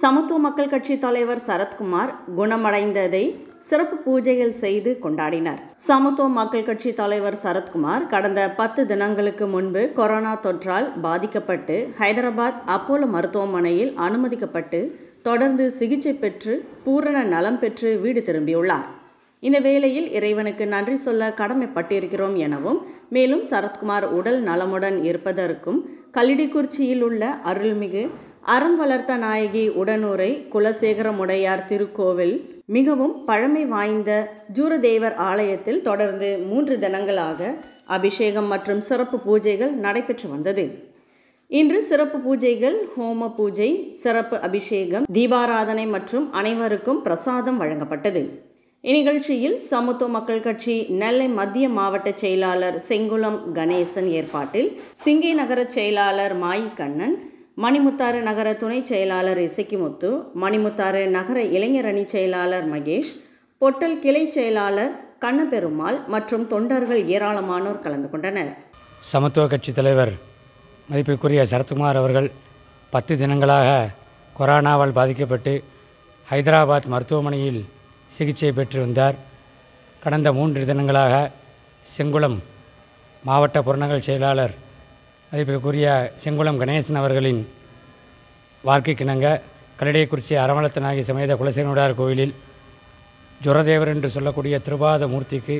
சமத்துவ மக்கள் கட்சி தலைவர் சரத்குமார் குணமடைந்ததை சிறப்பு பூஜைகள் செய்து கொண்டாடினர் சமத்துவ மக்கள் கட்சி தலைவர் சரத்குமார் கடந்த பத்து தினங்களுக்கு முன்பு கொரோனா தொற்றால் பாதிக்கப்பட்டு ஹைதராபாத் அப்போலோ மருத்துவமனையில் அனுமதிக்கப்பட்டு தொடர்ந்து சிகிச்சை பெற்று பூரண நலம் பெற்று வீடு திரும்பியுள்ளார் இந்த வேளையில் இறைவனுக்கு நன்றி சொல்ல கடமைப்பட்டிருக்கிறோம் எனவும் மேலும் சரத்குமார் உடல் நலமுடன் இருப்பதற்கும் கல்லிடிக்குறிச்சியில் உள்ள அருள்மிகு அறம் வளர்த்த நாயகி உடனுரை குலசேகரமுடையார் திருக்கோவில் மிகவும் பழமை வாய்ந்த ஜூரதேவர் ஆலயத்தில் தொடர்ந்து மூன்று தினங்களாக அபிஷேகம் மற்றும் சிறப்பு பூஜைகள் நடைபெற்று வந்தது இன்று சிறப்பு பூஜைகள் ஹோம பூஜை சிறப்பு அபிஷேகம் தீபாராதனை மற்றும் அனைவருக்கும் பிரசாதம் வழங்கப்பட்டது இந்நிகழ்ச்சியில் சமத்துவ மக்கள் கட்சி நெல்லை மத்திய மாவட்ட செயலாளர் செங்குளம் கணேசன் ஏற்பாட்டில் சிங்கை நகர செயலாளர் மாயிக்கண்ணன் மணிமுத்தாறு நகர துணை செயலாளர் இசக்கிமுத்து மணிமுத்தாறு நகர இளைஞரணி செயலாளர் மகேஷ் பொட்டல் கிளை செயலாளர் கண்ணபெருமாள் மற்றும் தொண்டர்கள் ஏராளமானோர் கலந்து கொண்டனர் சமத்துவ கட்சி தலைவர் மதிப்பிற்குரிய சரத்குமார் அவர்கள் பத்து தினங்களாக கொரோனாவால் பாதிக்கப்பட்டு ஹைதராபாத் மருத்துவமனையில் சிகிச்சை பெற்று வந்தார் கடந்த மூன்று தினங்களாக செங்குளம் மாவட்ட புறநகல் செயலாளர் மதிப்பிற்குரிய செங்குளம் கணேசன் அவர்களின் வாழ்க்கைக்கிணங்க கல்லடைக்குறிச்சி அரவணத்தநாயகி சமேத குலசேனுடார் கோயிலில் ஜுரதேவர் என்று சொல்லக்கூடிய திருபாத மூர்த்திக்கு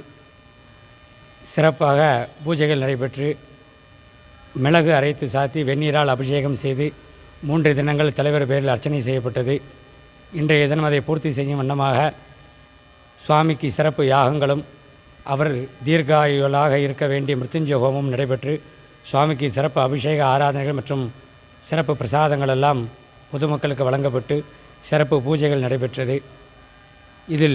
சிறப்பாக பூஜைகள் நடைபெற்று மிளகு அரைத்து சாத்தி வெந்நீரால் அபிஷேகம் செய்து மூன்று தினங்கள் தலைவர் பேரில் அர்ச்சனை செய்யப்பட்டது இன்றைய தினம் அதை பூர்த்தி செய்யும் வண்ணமாக சுவாமிக்கு சிறப்பு யாகங்களும் அவர் தீர்காயுளாக இருக்க வேண்டிய மிருத்யுஞ்சய ஹோமம் நடைபெற்று சுவாமிக்கு சிறப்பு அபிஷேக ஆராதனைகள் மற்றும் சிறப்பு பிரசாதங்கள் எல்லாம் பொதுமக்களுக்கு வழங்கப்பட்டு சிறப்பு பூஜைகள் நடைபெற்றது இதில்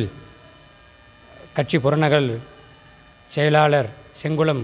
கட்சி புறநகல் செயலாளர் செங்குளம்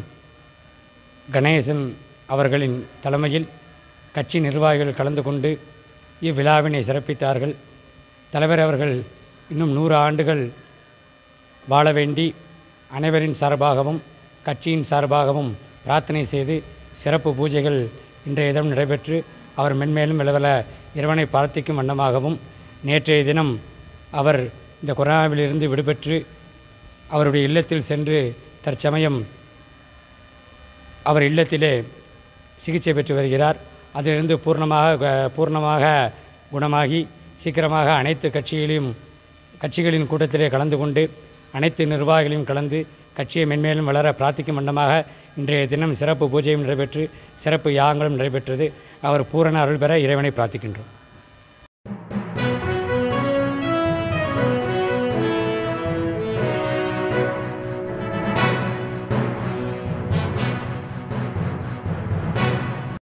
கணேசன் அவர்களின் தலைமையில் கட்சி நிர்வாகிகள் கலந்து கொண்டு இவ்விழாவினை சிறப்பித்தார்கள் தலைவர் அவர்கள் இன்னும் நூறு ஆண்டுகள் வாழ வேண்டி அனைவரின் சார்பாகவும் கட்சியின் சார்பாகவும் பிரார்த்தனை செய்து சிறப்பு பூஜைகள் இன்றைய தினம் நடைபெற்று அவர் மென்மேலும் விளவல இறைவனை பிரார்த்திக்கும் வண்ணமாகவும் நேற்றைய தினம் அவர் இந்த கொரோனாவிலிருந்து விடுபெற்று அவருடைய இல்லத்தில் சென்று தற்சமயம் அவர் இல்லத்திலே சிகிச்சை பெற்று வருகிறார் அதிலிருந்து பூர்ணமாக பூர்ணமாக குணமாகி சீக்கிரமாக அனைத்து கட்சிகளையும் கட்சிகளின் கூட்டத்திலே கலந்து கொண்டு அனைத்து நிர்வாகிகளையும் கலந்து கட்சியை மென்மேலும் வளர பிரார்த்திக்கும் வண்ணமாக இன்றைய தினம் சிறப்பு பூஜையும் நடைபெற்று சிறப்பு யாகங்களும் நடைபெற்றது அவர் பூரண அருள் பெற இறைவனை பிரார்த்திக்கின்றோம்